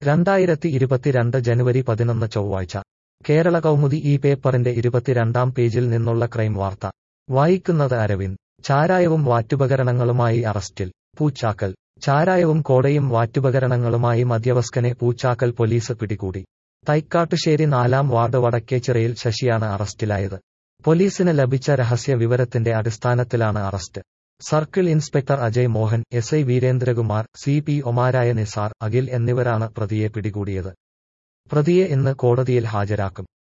രണ്ടായിരത്തി ഇരുപത്തിരണ്ട് ജനുവരി പതിനൊന്ന് ചൊവ്വാഴ്ച കേരള കൗമുദി ഈ പേപ്പറിന്റെ ഇരുപത്തിരണ്ടാം പേജിൽ നിന്നുള്ള ക്രൈം വാർത്ത വായിക്കുന്നത് അരവിന്ദ് ചാരായവും വാറ്റുപകരണങ്ങളുമായി അറസ്റ്റിൽ പൂച്ചാക്കൽ ചാരായവും കോടയും വാറ്റുപകരണങ്ങളുമായി മദ്യവസ്കനെ പൂച്ചാക്കൽ പോലീസ് പിടികൂടി തൈക്കാട്ടുശ്ശേരി നാലാം വാർഡ് വടക്കേച്ചിറയിൽ ശശിയാണ് അറസ്റ്റിലായത് പോലീസിന് ലഭിച്ച രഹസ്യ വിവരത്തിന്റെ അടിസ്ഥാനത്തിലാണ് arrest circle inspector Ajay Mohan S I Veerendrakumar C P ഒമാരായ നിസാർ അഖിൽ എന്നിവരാണ് പ്രതിയെ പിടികൂടിയത് പ്രതിയെ ഇന്ന് കോടതിയിൽ ഹാജരാക്കും